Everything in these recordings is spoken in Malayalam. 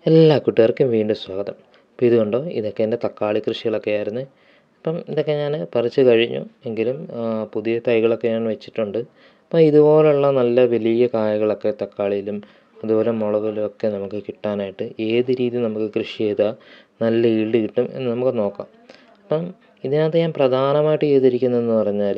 എല്ലാ കൂട്ടുകാർക്കും വീണ്ടും സ്വാഗതം അപ്പോൾ ഇത് കണ്ടോ ഇതൊക്കെ എൻ്റെ തക്കാളി കൃഷികളൊക്കെ ആയിരുന്നു അപ്പം ഇതൊക്കെ ഞാൻ പറിച്ച് കഴിഞ്ഞു എങ്കിലും ആ, പുതിയ തൈകളൊക്കെ ഞാൻ വെച്ചിട്ടുണ്ട് അപ്പോൾ ഇതുപോലുള്ള നല്ല വലിയ കായകളൊക്കെ തക്കാളിയിലും അതുപോലെ മുളകിലും ഒക്കെ നമുക്ക് കിട്ടാനായിട്ട് ഏത് രീതി നമുക്ക് കൃഷി ചെയ്താൽ നല്ല ഈൽഡ് കിട്ടും എന്ന് നമുക്ക് നോക്കാം അപ്പം ഇതിനകത്ത് ഞാൻ പ്രധാനമായിട്ട് ചെയ്തിരിക്കുന്നതെന്ന് പറഞ്ഞാൽ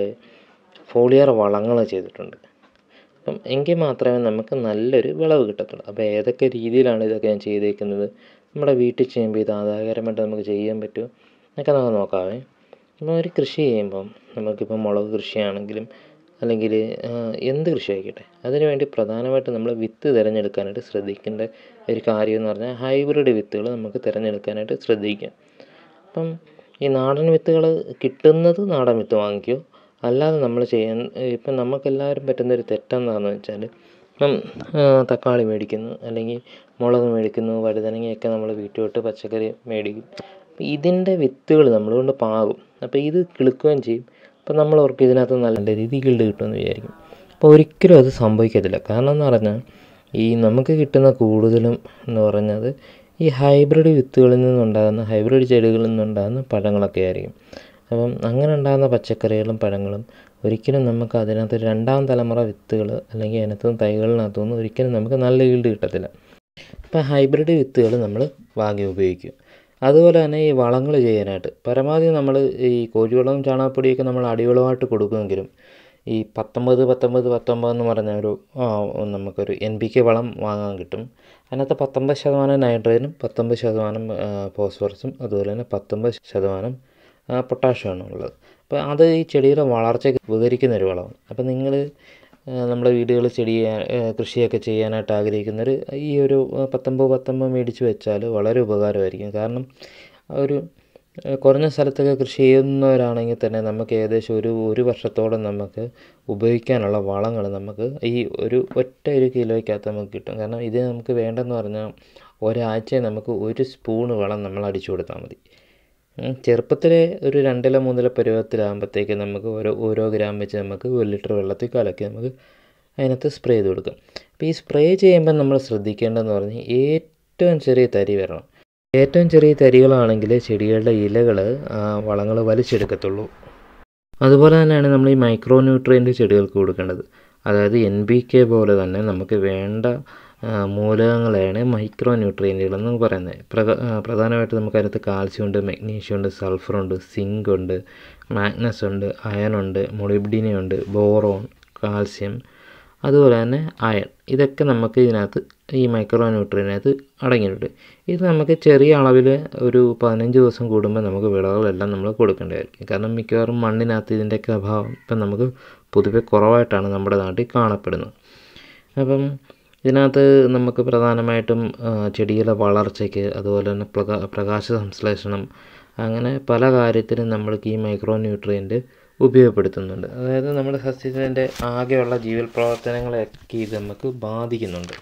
ഫോളിയർ വളങ്ങൾ ചെയ്തിട്ടുണ്ട് അപ്പം എങ്കിൽ മാത്രമേ നമുക്ക് നല്ലൊരു വിളവ് കിട്ടത്തുള്ളൂ അപ്പോൾ ഏതൊക്കെ രീതിയിലാണ് ഇതൊക്കെ ഞാൻ ചെയ്തേക്കുന്നത് നമ്മുടെ വീട്ടിൽ ചെയ്യുമ്പോൾ ഇത് ആദായകരമായിട്ട് നമുക്ക് ചെയ്യാൻ പറ്റുമോ എന്നൊക്കെ നമുക്ക് നോക്കാവേ നമ്മൾ ഒരു കൃഷി ചെയ്യുമ്പം നമുക്കിപ്പോൾ മുളക് കൃഷിയാണെങ്കിലും അല്ലെങ്കിൽ എന്ത് കൃഷി ആയിക്കോട്ടെ അതിന് വേണ്ടി പ്രധാനമായിട്ടും നമ്മൾ വിത്ത് തിരഞ്ഞെടുക്കാനായിട്ട് ശ്രദ്ധിക്കേണ്ട ഒരു കാര്യം എന്ന് പറഞ്ഞാൽ ഹൈബ്രിഡ് വിത്തുകൾ നമുക്ക് തിരഞ്ഞെടുക്കാനായിട്ട് ശ്രദ്ധിക്കാം അപ്പം ഈ നാടൻ വിത്തുകൾ കിട്ടുന്നത് നാടൻ വിത്ത് വാങ്ങിക്കോ അല്ലാതെ നമ്മൾ ചെയ്യാൻ ഇപ്പം നമുക്കെല്ലാവരും പറ്റുന്നൊരു തെറ്റെന്താണെന്ന് വെച്ചാൽ ഇപ്പം ആ, തക്കാളി മേടിക്കുന്നു അല്ലെങ്കിൽ മുളക് മേടിക്കുന്നു വഴുതനങ്ങയൊക്കെ നമ്മൾ വീട്ടിൽ വിട്ട് പച്ചക്കറി മേടിക്കും അപ്പം ഇതിൻ്റെ വിത്തുകൾ നമ്മളുകൊണ്ട് പാകും അപ്പോൾ ഇത് കിളുക്കുകയും ചെയ്യും അപ്പം നമ്മൾ ഓർക്ക് ഇതിനകത്ത് നല്ല രീതിയിൽ കിട്ടുമെന്ന് വിചാരിക്കും അപ്പോൾ ഒരിക്കലും അത് സംഭവിക്കത്തില്ല കാരണം എന്ന് പറഞ്ഞാൽ ഈ നമുക്ക് കിട്ടുന്ന കൂടുതലും എന്ന് പറഞ്ഞത് ഈ ഹൈബ്രിഡ് വിത്തുകളിൽ നിന്നുണ്ടാകുന്ന ഹൈബ്രിഡ് ചെടികളിൽ നിന്നുണ്ടാകുന്ന പഴങ്ങളൊക്കെ ആയിരിക്കും അപ്പം അങ്ങനെ ഉണ്ടാകുന്ന പച്ചക്കറികളും പഴങ്ങളും ഒരിക്കലും നമുക്ക് അതിനകത്ത് രണ്ടാം തലമുറ വിത്തുകൾ അല്ലെങ്കിൽ അതിനകത്ത് തൈകളിനകത്തുനിന്ന് ഒരിക്കലും നമുക്ക് നല്ല ഈൽഡ് കിട്ടത്തില്ല ഇപ്പം ഹൈബ്രിഡ് വിത്തുകൾ നമ്മൾ വാങ്ങി ഉപയോഗിക്കും അതുപോലെ തന്നെ ഈ വളങ്ങൾ ചെയ്യാനായിട്ട് പരമാവധി നമ്മൾ ഈ കോഴിവളവും ചാണകപ്പൊടിയൊക്കെ നമ്മൾ അടിവളമായിട്ട് കൊടുക്കുമെങ്കിലും ഈ പത്തൊമ്പത് പത്തൊമ്പത് പത്തൊമ്പത് എന്ന് പറഞ്ഞ ഒരു ആ, നമുക്കൊരു എൻ പി കെ വളം വാങ്ങാൻ കിട്ടും അതിനകത്ത് പത്തൊമ്പത് ശതമാനം നൈട്രജനും പത്തൊമ്പത് ശതമാനം ആ, ഫോസ്ഫറസും അതുപോലെ തന്നെ പത്തൊമ്പത് ശതമാനം ആ, പൊട്ടാഷ്യമാണ് ഉള്ളത് അപ്പോൾ അത് ഈ ചെടിയുടെ വളർച്ചയ്ക്ക് ഉപകരിക്കുന്ന ഒരു വളമാണ് അപ്പോൾ നിങ്ങൾ നമ്മുടെ വീടുകളിൽ ചെടി ആ, കൃഷിയൊക്കെ ചെയ്യാനായിട്ട് ആഗ്രഹിക്കുന്നവർ ഈ ഒരു ആ, പത്തൊമ്പത് പത്തൊമ്പത് മേടിച്ച് വെച്ചാൽ വളരെ ഉപകാരമായിരിക്കും കാരണം ആ ഒരു ആ, കുറഞ്ഞ സ്ഥലത്തൊക്കെ കൃഷി ചെയ്യുന്നവരാണെങ്കിൽ തന്നെ നമുക്ക് ഏകദേശം ഒരു ഒരു വർഷത്തോളം നമുക്ക് ഉപയോഗിക്കാനുള്ള വളങ്ങൾ നമുക്ക് ഈ ഒരു ഒറ്റ ഒരു കിലോയ്ക്കകത്ത് നമുക്ക് കിട്ടും കാരണം ഇത് നമുക്ക് വേണ്ടെന്ന് പറഞ്ഞാൽ ഒരാഴ്ച നമുക്ക് ഒരു സ്പൂണ് വളം നമ്മൾ അടിച്ചു കൊടുത്താൽ മതി ഉം, ചെറുപ്പത്തിലെ ഒരു രണ്ടില മൂന്നില പരുവത്തിലാകുമ്പോഴത്തേക്ക് നമുക്ക് ഓരോ ഓരോ ഗ്രാം വെച്ച് നമുക്ക് ഒരു ലിറ്റർ വെള്ളത്തിൽ കലക്കി നമുക്ക് അതിനകത്ത് സ്പ്രേ ചെയ്ത് കൊടുക്കാം അപ്പോൾ ഈ സ്പ്രേ ചെയ്യുമ്പോൾ നമ്മൾ ശ്രദ്ധിക്കേണ്ടതെന്ന് പറഞ്ഞാൽ ഏറ്റവും ചെറിയ തരി വരണം ഏറ്റവും ചെറിയ തരികളാണെങ്കിൽ ചെടികളുടെ ഇലകൾ വളങ്ങൾ വലിച്ചെടുക്കത്തുള്ളൂ അതുപോലെ തന്നെയാണ് നമ്മൾ ഈ മൈക്രോ ന്യൂട്രിയൻ്റ് ചെടികൾക്ക് കൊടുക്കേണ്ടത് അതായത് എൻ ബി കെ പോലെ തന്നെ നമുക്ക് വേണ്ട ആ, മൂലകങ്ങളെയാണ് മൈക്രോ ന്യൂട്രിയൻറ്റുകളെന്ന് പറയുന്നത് പ്രക ആ, പ്രധാനമായിട്ട് നമുക്ക് അതിനകത്ത് കാൽസ്യം ഉണ്ട് മെഗ്നീഷ്യം ഉണ്ട് സൾഫറുണ്ട് സിങ്ക് ഉണ്ട് മാഗ്നസ് ഉണ്ട് അയൺ ഉണ്ട് മൊളിബ്ഡിനിയം ഉണ്ട് ബോറോൺ കാൽസ്യം അതുപോലെ തന്നെ അയൺ ഇതൊക്കെ നമുക്ക് ഇതിനകത്ത് ഈ മൈക്രോ ന്യൂട്രിയനകത്ത് അടങ്ങിയിട്ടുണ്ട് ഇത് നമുക്ക് ചെറിയ അളവിൽ ഒരു പതിനഞ്ച് ദിവസം കൂടുമ്പോൾ നമുക്ക് വിളകളെല്ലാം നമ്മൾ കൊടുക്കേണ്ടതായിരിക്കും കാരണം മിക്കവാറും മണ്ണിനകത്ത് ഇതിൻ്റെയൊക്കെ അഭാവം ഇപ്പം നമുക്ക് പൊതുവെ കുറവായിട്ടാണ് നമ്മുടെ നാട്ടിൽ കാണപ്പെടുന്നത് അപ്പം ഇതിനകത്ത് നമുക്ക് പ്രധാനമായിട്ടും ആ, ചെടിയുടെ വളർച്ചയ്ക്ക് അതുപോലെ തന്നെ പ്രകാ പ്രകാശ സംശ്ലേഷണം അങ്ങനെ പല കാര്യത്തിനും നമ്മൾക്ക് ഈ മൈക്രോ ന്യൂട്രിയൻ്റ് ഉപയോഗപ്പെടുത്തുന്നുണ്ട് അതായത് നമ്മുടെ സസ്യത്തിൻ്റെ ആകെയുള്ള ജീവൽ പ്രവർത്തനങ്ങളെയൊക്കെ ഇത് നമുക്ക് ബാധിക്കുന്നുണ്ട്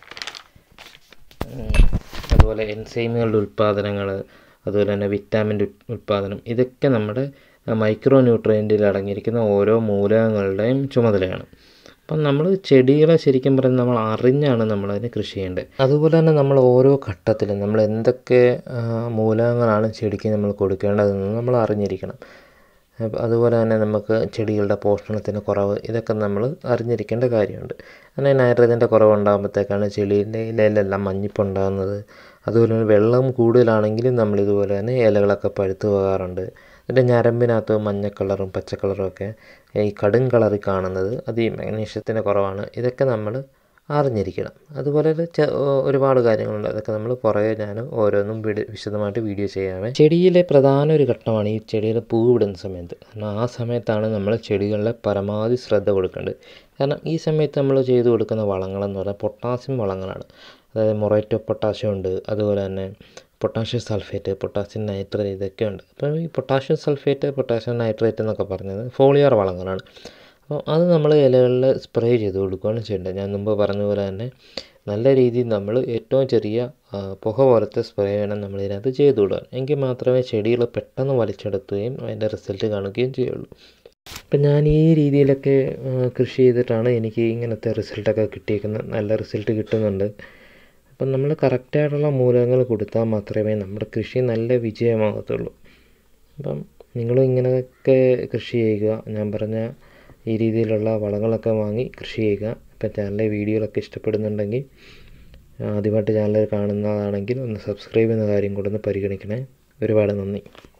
ഉം, അതുപോലെ എൻസൈമുകളുടെ ഉൽപ്പാദനങ്ങൾ അതുപോലെ തന്നെ വിറ്റാമിൻ്റെ ഉൽപ്പാദനം ഇതൊക്കെ നമ്മുടെ മൈക്രോ ന്യൂട്രിയൻറ്റിൽ അടങ്ങിയിരിക്കുന്ന ഓരോ മൂലകങ്ങളുടെയും ചുമതലയാണ് അപ്പം നമ്മൾ ചെടികളെ ശരിക്കും പറഞ്ഞാൽ നമ്മൾ അറിഞ്ഞാണ് നമ്മളതിനെ കൃഷി ചെയ്യേണ്ടത് അതുപോലെ തന്നെ നമ്മൾ ഓരോ ഘട്ടത്തിലും നമ്മൾ എന്തൊക്കെ ആ, മൂലകങ്ങളാണ് ചെടിക്ക് നമ്മൾ കൊടുക്കേണ്ടതെന്ന് നമ്മൾ അറിഞ്ഞിരിക്കണം അപ്പ- അതുപോലെ തന്നെ നമുക്ക് ചെടികളുടെ പോഷണത്തിന് കുറവ് ഇതൊക്കെ നമ്മൾ അറിഞ്ഞിരിക്കേണ്ട കാര്യമുണ്ട് അങ്ങനെ നൈട്രജൻ്റെ കുറവുണ്ടാകുമ്പോഴത്തേക്കാണ് ചെടിയുടെ ഇലയിലെല്ലാം മഞ്ഞിപ്പുണ്ടാകുന്നത് അതുപോലെ തന്നെ വെള്ളം കൂടുതലാണെങ്കിലും നമ്മൾ ഇതുപോലെ തന്നെ ഇലകളൊക്കെ പഴുത്തു പോകാറുണ്ട് എന്നിട്ട് ഞരമ്പിനകത്ത് മഞ്ഞ കളറും പച്ച കളറും ഒക്കെ ഈ കടും കളറിൽ കാണുന്നത് അത് ഈ മാഗ്നീഷ്യത്തിൻ്റെ കുറവാണ് ഇതൊക്കെ നമ്മൾ അറിഞ്ഞിരിക്കണം അതുപോലെ ഒരു ചെ- ഓ- ഒരുപാട് കാര്യങ്ങളുണ്ട് അതൊക്കെ നമ്മൾ പുറകെ ഞാൻ ഓരോന്നും വിടി- വിശദമായിട്ട് വീഡിയോ ചെയ്യാമേ ചെടിയിലെ പ്രധാന ഒരു ഘട്ടമാണ് ഈ ചെടിയുടെ പൂ വിടുന്ന സമയത്ത് കാരണം ആ സമയത്താണ് നമ്മൾ ചെടികളിലെ പരമാവധി ശ്രദ്ധ കൊടുക്കേണ്ടത് കാരണം ഈ സമയത്ത് നമ്മൾ ചെയ്തു കൊടുക്കുന്ന വളങ്ങളെന്ന് പറഞ്ഞാൽ പൊട്ടാസ്യം വളങ്ങളാണ് അതായത് മൊറൈറ്റോ പൊട്ടാസ്യം ഉണ്ട് അതുപോലെ തന്നെ പൊട്ടാഷ്യം സൾഫേറ്റ് പൊട്ടാസ്യം നൈട്രേറ്റ് ഇതൊക്കെ ഉണ്ട് അപ്പോൾ ഈ പൊട്ടാഷ്യം സൾഫേറ്റ് പൊട്ടാഷ്യം നൈട്രേറ്റ് എന്നൊക്കെ പറഞ്ഞത് ഫോളിയർ വളങ്ങളാണ് അപ്പോൾ അത് നമ്മൾ ഇലകളിൽ സ്പ്രേ ചെയ്ത് കൊടുക്കുകയാണ് ചെയ്യേണ്ടത് ഞാൻ മുമ്പ് പറഞ്ഞ പോലെ തന്നെ നല്ല രീതിയിൽ നമ്മൾ ഏറ്റവും ചെറിയ ആ, പുക പോലത്തെ സ്പ്രേ വേണം നമ്മൾ ഇതിനകത്ത് ചെയ്ത് കൊടുക്കാൻ എങ്കിൽ മാത്രമേ ചെടികൾ പെട്ടെന്ന് വലിച്ചെടുക്കുകയും അതിൻ്റെ റിസൾട്ട് കാണുകയും ചെയ്യുള്ളൂ അപ്പം ഞാൻ ഈ രീതിയിലൊക്കെ ആ, കൃഷി ചെയ്തിട്ടാണ് എനിക്ക് ഇങ്ങനത്തെ റിസൾട്ടൊക്കെ കിട്ടിയേക്കുന്നത് നല്ല റിസൾട്ട് കിട്ടുന്നുണ്ട് അപ്പം നമ്മൾ കറക്റ്റായിട്ടുള്ള മൂലകങ്ങൾ കൊടുത്താൽ മാത്രമേ നമ്മുടെ കൃഷി നല്ല വിജയമാകത്തുള്ളൂ അപ്പം നിങ്ങളും ഇങ്ങനെയൊക്കെ കൃഷി ചെയ്യുക ഞാൻ പറഞ്ഞ ഈ രീതിയിലുള്ള വളങ്ങളൊക്കെ വാങ്ങി കൃഷി ചെയ്യുക ഇപ്പം ചാനലിലെ വീഡിയോകളൊക്കെ ഇഷ്ടപ്പെടുന്നുണ്ടെങ്കിൽ ആദ്യമായിട്ട് ചാനൽ കാണുന്നതാണെങ്കിൽ ഒന്ന് സബ്സ്ക്രൈബ് ചെയ്യുന്ന കാര്യം കൂടെ ഒന്ന് പരിഗണിക്കണേ ഒരുപാട് നന്ദി